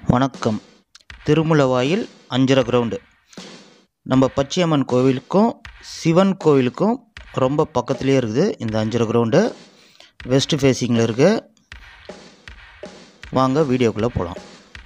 வணக்கம் திருமுலவாயில் அஞ்சரை கிரவுண்டு நம்ம பச்சையம்மன் கோவிலுக்கும் சிவன் கோவிலுக்கும் ரொம்ப பக்கத்துலேயே இருக்குது இந்த அஞ்சரை கிரவுண்டு வெஸ்ட் ஃபேஸிங்கில் இருக்கு வாங்க வீடியோக்குள்ளே போகலாம்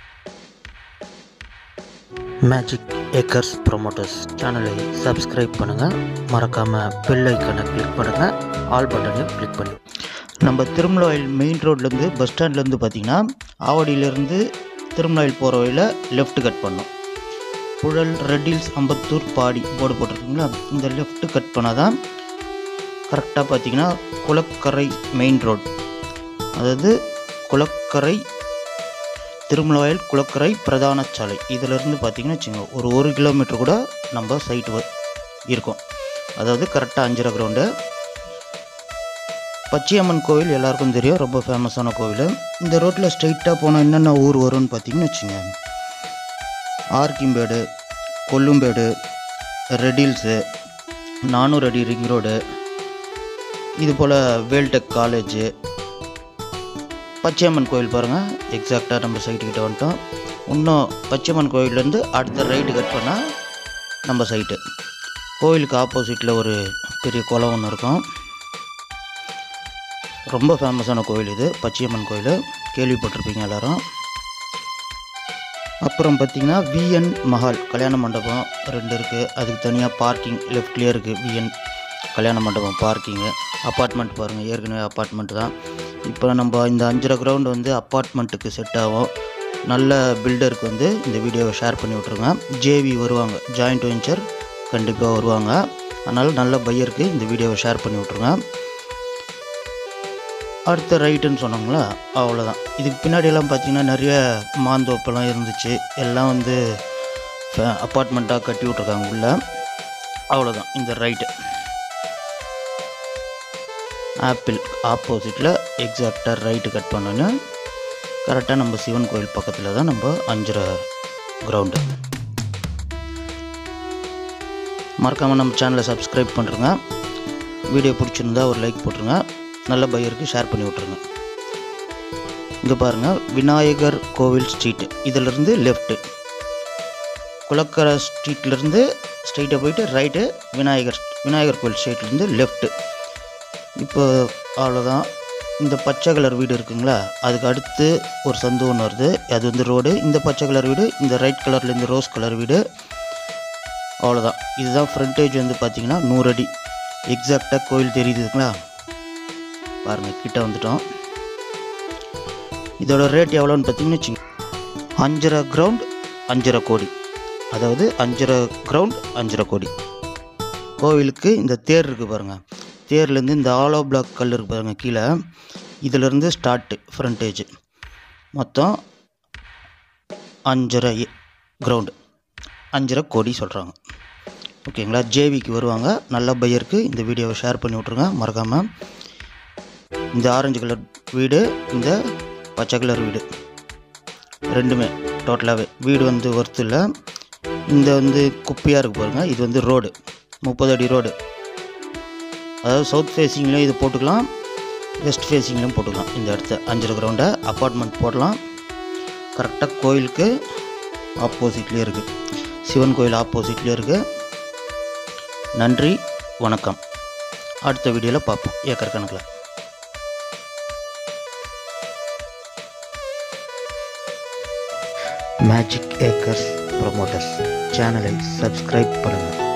மேஜிக் ஏக்கர்ஸ் ப்ரொமோட்டர்ஸ் சேனலை சப்ஸ்கிரைப் பண்ணுங்கள் மறக்காமல் பெல் ஐக்கனை கிளிக் பண்ணுங்கள் ஆல் பட்டனையும் கிளிக் பண்ணி நம்ம திருமலாயில் மெயின் ரோட்லேருந்து பஸ் ஸ்டாண்ட்லேருந்து பார்த்தீங்கன்னா ஆவடியிலேருந்து திருமலாயில் போகிற வழியில் லெஃப்ட் கட் பண்ணோம் புழல் ரெட்டில்ஸ் அம்பத்தூர் பாடி போர்டு போட்டிருக்கீங்களா இந்த லெஃப்ட் கட் பண்ணால் தான் கரெக்டாக பார்த்தீங்கன்னா குளக்கரை மெயின் ரோட் அதாவது குளக்கரை திருமலவாயில் குளக்கரை பிரதான சாலை இதிலிருந்து பார்த்தீங்கன்னா வச்சுங்க ஒரு ஒரு கிலோமீட்டர் கூட நம்ம சைட்டு இருக்கும் அதாவது கரெக்டாக அஞ்சரை கிரவுண்டு பச்சையம்மன் கோவில் எல்லாருக்கும் தெரியும் ரொம்ப ஃபேமஸான கோவில் இந்த ரோட்டில் ஸ்ட்ரைட்டாக போனால் என்னென்ன ஊர் வரும்னு பார்த்தீங்கன்னு வச்சுங்க ஆர்கிம்பேடு கொல்லும்பேடு ரெடில்ஸு நானூறு அடி ரிங் ரோடு இது போல் வேல்டெக் காலேஜு பச்சையம்மன் கோயில் பாருங்கள் எக்ஸாக்டாக நம்ம சைட்டுக்கிட்ட வந்துட்டோம் இன்னும் பச்சையம்மன் கோயிலேருந்து அடுத்த ரைட்டு கட் பண்ணால் நம்ம சைட்டு கோயிலுக்கு ஆப்போசிட்டில் ஒரு பெரிய குளம் ஒன்று இருக்கும் ரொம்ப ஃபேமஸான கோயில் இது பச்சையம்மன் கோயில் கேள்விப்பட்டிருப்பீங்க எல்லாரும் அப்புறம் பார்த்தீங்கன்னா விஎன் மஹால் கல்யாண மண்டபம் ரெண்டு இருக்குது அதுக்கு தனியாக பார்க்கிங் லெஃப்ட்லேயே இருக்குது விஎன் கல்யாண மண்டபம் பார்க்கிங்கு அப்பார்ட்மெண்ட் பாருங்கள் ஏற்கனவே அப்பார்ட்மெண்ட் தான் இப்போ நம்ம இந்த அஞ்சரை கிரவுண்டு வந்து அப்பார்ட்மெண்ட்டுக்கு செட் ஆகும் நல்ல பில்டருக்கு வந்து இந்த வீடியோவை ஷேர் பண்ணி விட்ருங்க ஜேவி வருவாங்க ஜாயிண்ட் வெஞ்சர் கண்டிப்பாக வருவாங்க அதனால் நல்ல பையருக்கு இந்த வீடியோவை ஷேர் பண்ணி விட்ருங்க அடுத்த ரைட்டுன்னு சொன்னாங்களா அவ்வளோதான் இதுக்கு பின்னாடியெல்லாம் பார்த்தீங்கன்னா நிறைய மாந்தோப்பெல்லாம் இருந்துச்சு எல்லாம் வந்து அப்பார்ட்மெண்ட்டாக கட்டி விட்ருக்காங்க உள்ள அவ்வளோதான் இந்த ரைட்டு ஆப்பிள் ஆப்போசிட்டில் எக்ஸாக்டாக ரைட்டு கட் பண்ணோன்னு கரெக்டாக நம்ம சிவன் கோயில் பக்கத்தில் தான் நம்ம அஞ்சரை கிரவுண்டு மறக்காமல் நம்ம சேனலை சப்ஸ்கிரைப் பண்ணுறங்க வீடியோ பிடிச்சிருந்தா ஒரு லைக் போட்டுருங்க நல்ல பையருக்கு ஷேர் பண்ணி விட்ருங்க இங்கே பாருங்கள் விநாயகர் கோவில் ஸ்ட்ரீட்டு இதிலிருந்து லெஃப்ட்டு குளக்கரை ஸ்ட்ரீட்லேருந்து ஸ்ட்ரைட்டாக போயிட்டு ரைட்டு விநாயகர் விநாயகர் கோவில் ஸ்ட்ரீட்லேருந்து லெஃப்ட்டு இப்போ அவ்வளோதான் இந்த பச்சை கலர் வீடு இருக்குங்களா அதுக்கு அடுத்து ஒரு சந்து ஒன்று வருது அது வந்து ரோடு இந்த பச்சை கலர் வீடு இந்த ரைட் கலரில் இந்த ரோஸ் கலர் வீடு அவ்வளோதான் இதுதான் ஃப்ரண்டேஜ் வந்து பார்த்திங்கன்னா நூறு அடி எக்ஸாக்டாக கோயில் தெரியுதுங்களா பாருங்கள் கிட்ட வந்துட்டோம் இதோட ரேட் எவ்வளோன்னு பார்த்தீங்கன்னு வச்சுங்க அஞ்சரை கிரவுண்ட் அஞ்சரை கோடி அதாவது அஞ்சரை கிரவுண்ட் அஞ்சரை கோடி கோவிலுக்கு இந்த தேர் இருக்குது பாருங்கள் தேர்லேருந்து இந்த ஆலோ பிளாக் கல் இருக்குது பாருங்கள் கீழே இதிலேருந்து ஸ்டார்ட்டு ஃப்ரண்டேஜ் மொத்தம் அஞ்சரை கிரவுண்டு அஞ்சரை கோடி சொல்கிறாங்க ஓகேங்களா ஜேவிக்கு வருவாங்க நல்ல பையருக்கு இந்த வீடியோவை ஷேர் பண்ணி விட்ருங்க மறக்காமல் இந்த ஆரஞ்சு கலர் வீடு இந்த பச்சை கலர் வீடு ரெண்டுமே டோட்டலாகவே வீடு வந்து ஒர்த்து இல்லை இந்த வந்து குப்பையாக இருக்குது பாருங்கள் இது வந்து ரோடு முப்பது அடி ரோடு அதாவது சவுத் ஃபேஸிங்லேயும் இது போட்டுக்கலாம் வெஸ்ட் ஃபேஸிங்லேயும் போட்டுக்கலாம் இந்த இடத்த அஞ்சரை கிரவுண்டை அப்பார்ட்மெண்ட் போடலாம் கரெக்டாக கோயிலுக்கு ஆப்போசிட்லேயே இருக்குது சிவன் கோயில் ஆப்போசிட்லேயே இருக்குது நன்றி வணக்கம் அடுத்த வீடியோவில் பார்ப்போம் ஏக்கர் கணக்கில் மேஜிக் ஏக்கர்ஸ் ப்ரொமோட்டர்ஸ் சேனலை சப்ஸ்கிரைப் பண்ணுங்கள்